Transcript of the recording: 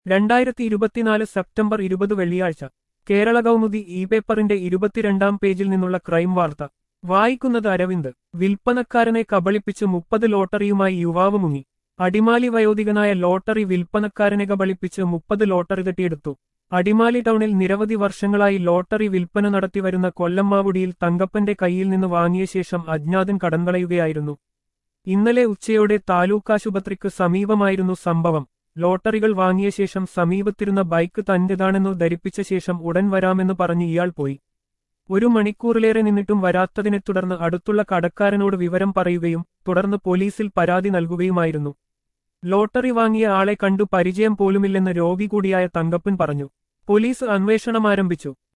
രണ്ടായിരത്തി ഇരുപത്തിനാല് സെപ്റ്റംബർ ഇരുപത് വെള്ളിയാഴ്ച കേരള കൗമുദി ഇ പേപ്പറിന്റെ ഇരുപത്തിരണ്ടാം പേജിൽ നിന്നുള്ള ക്രൈം വാർത്ത വായിക്കുന്നത് അരവിന്ദ് വിൽപ്പനക്കാരനെ കബളിപ്പിച്ച് മുപ്പത് ലോട്ടറിയുമായി യുവാവ് മുങ്ങി അടിമാലി വയോധികനായ ലോട്ടറി വിൽപ്പനക്കാരനെ കബളിപ്പിച്ച് മുപ്പത് ലോട്ടറി തട്ടിയെടുത്തു അടിമാലി ടൗണിൽ നിരവധി വർഷങ്ങളായി ലോട്ടറി വിൽപ്പന നടത്തിവരുന്ന കൊല്ലമ്മാവുടിയിൽ തങ്കപ്പന്റെ കയ്യിൽ നിന്ന് വാങ്ങിയ ശേഷം അജ്ഞാതൻ കടൻകളയുകയായിരുന്നു ഇന്നലെ ഉച്ചയോടെ താലൂക്കാശുപത്രിക്ക് സമീപമായിരുന്നു സംഭവം ലോട്ടറികൾ വാങ്ങിയ ശേഷം സമീപത്തിരുന്ന ബൈക്ക് തന്റേതാണെന്നു ധരിപ്പിച്ച ശേഷം ഉടൻ വരാമെന്ന് പറഞ്ഞ് ഇയാൾ പോയി ഒരു മണിക്കൂറിലേറെ നിന്നിട്ടും വരാത്തതിനെ തുടർന്ന് അടുത്തുള്ള കടക്കാരനോട് വിവരം പറയുകയും തുടർന്ന് പോലീസിൽ പരാതി നൽകുകയുമായിരുന്നു ലോട്ടറി വാങ്ങിയ ആളെ കണ്ടു പരിചയം പോലുമില്ലെന്ന് രോഗി കൂടിയായ തങ്കപ്പൻ പറഞ്ഞു പോലീസ് അന്വേഷണം ആരംഭിച്ചു